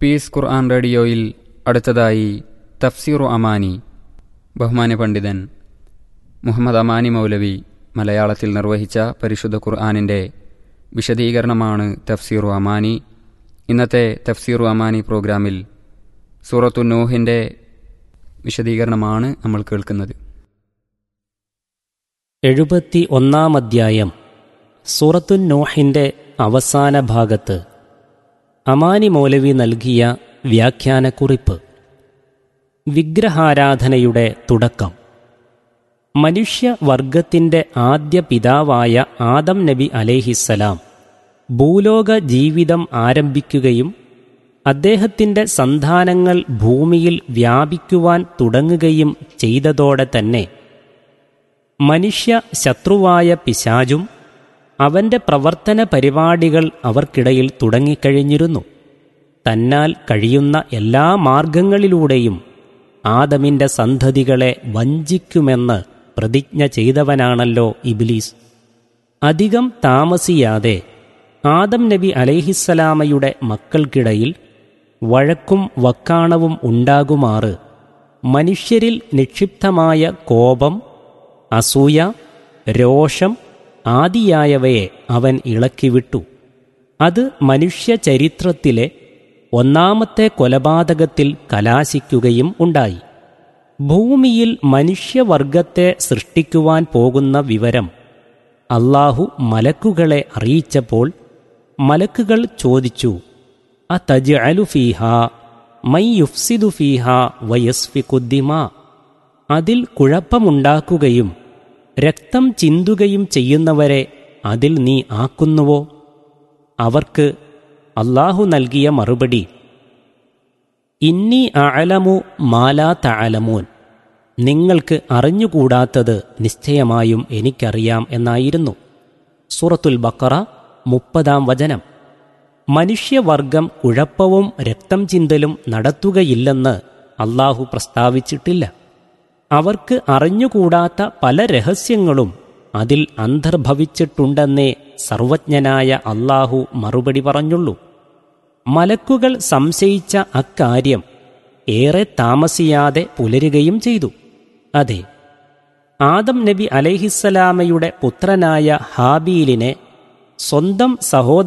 piece ഖുർആൻ റേഡിയോയിൽ അടുത്തതായി തഫ്സീറു അമാനി ബഹുമാന്യ പണ്ഡിതൻ മുഹമ്മദ് അമാനി മൗലവി മലയാളത്തിൽ നിർവഹിച്ച പരിശുദ്ധ ഖുർആാനിൻ്റെ വിശദീകരണമാണ് തഫ്സീറു അമാനി ഇന്നത്തെ തഫ്സീറു അമാനി പ്രോഗ്രാമിൽ സൂറത്തു നൂഹിൻ്റെ വിശദീകരണമാണ് നമ്മൾ കേൾക്കുന്നത് എഴുപത്തി ഒന്നാം അധ്യായം സൂറത്തുൻ നോഹിൻ്റെ അവസാന ഭാഗത്ത് അമാനി മൗലവി നൽകിയ വ്യാഖ്യാനക്കുറിപ്പ് വിഗ്രഹാരാധനയുടെ തുടക്കം മനുഷ്യവർഗത്തിൻ്റെ ആദ്യ പിതാവായ ആദം നബി അലേഹിസ്സലാം ഭൂലോക ജീവിതം ആരംഭിക്കുകയും അദ്ദേഹത്തിൻ്റെ സന്താനങ്ങൾ ഭൂമിയിൽ വ്യാപിക്കുവാൻ തുടങ്ങുകയും ചെയ്തതോടെ തന്നെ മനുഷ്യ ശത്രുവായ പിശാചും അവൻ്റെ പ്രവർത്തന പരിപാടികൾ അവർക്കിടയിൽ തുടങ്ങിക്കഴിഞ്ഞിരുന്നു തന്നാൽ കഴിയുന്ന എല്ലാ മാർഗങ്ങളിലൂടെയും ആദമിൻ്റെ സന്തതികളെ വഞ്ചിക്കുമെന്ന് പ്രതിജ്ഞ ചെയ്തവനാണല്ലോ ഇബിലീസ് അധികം താമസിയാതെ ആദം നബി അലൈഹിസ്സലാമയുടെ മക്കൾക്കിടയിൽ വഴക്കും വക്കാണവും ഉണ്ടാകുമാറ് മനുഷ്യരിൽ നിക്ഷിപ്തമായ കോപം അസൂയ രോഷം ആദിയായവയെ അവൻ ഇളക്കിവിട്ടു അത് മനുഷ്യ ചരിത്രത്തിലെ ഒന്നാമത്തെ കൊലപാതകത്തിൽ കലാശിക്കുകയും ഉണ്ടായി ഭൂമിയിൽ മനുഷ്യവർഗത്തെ സൃഷ്ടിക്കുവാൻ പോകുന്ന വിവരം അള്ളാഹു മലക്കുകളെ അറിയിച്ചപ്പോൾ മലക്കുകൾ ചോദിച്ചു അതജ് അലുഫീഹ മൈ യുഫ്സിദു ഫീഹ വയസ്ഫിക്കുദ്ദിമ അതിൽ കുഴപ്പമുണ്ടാക്കുകയും രക്തം ചിന്തുകയും ചെയ്യുന്നവരെ അതിൽ നീ ആക്കുന്നുവോ അവർക്ക് അള്ളാഹു നൽകിയ മറുപടി ഇന്നി അലമു മാലാ തഅലമൂൻ നിങ്ങൾക്ക് അറിഞ്ഞുകൂടാത്തത് നിശ്ചയമായും എനിക്കറിയാം എന്നായിരുന്നു സൂറത്തുൽ ബക്കറ മുപ്പതാം വചനം മനുഷ്യവർഗം കുഴപ്പവും രക്തം ചിന്തലും നടത്തുകയില്ലെന്ന് അള്ളാഹു പ്രസ്താവിച്ചിട്ടില്ല അവർക്ക് അറിഞ്ഞുകൂടാത്ത പല രഹസ്യങ്ങളും അതിൽ അന്തർഭവിച്ചിട്ടുണ്ടെന്നേ സർവജ്ഞനായ അള്ളാഹു മറുപടി പറഞ്ഞുള്ളൂ മലക്കുകൾ സംശയിച്ച അക്കാര്യം ഏറെ താമസിയാതെ പുലരുകയും ചെയ്തു അതെ ആദം നബി അലൈഹിസ്സലാമയുടെ പുത്രനായ ഹാബീലിനെ സ്വന്തം സഹോദര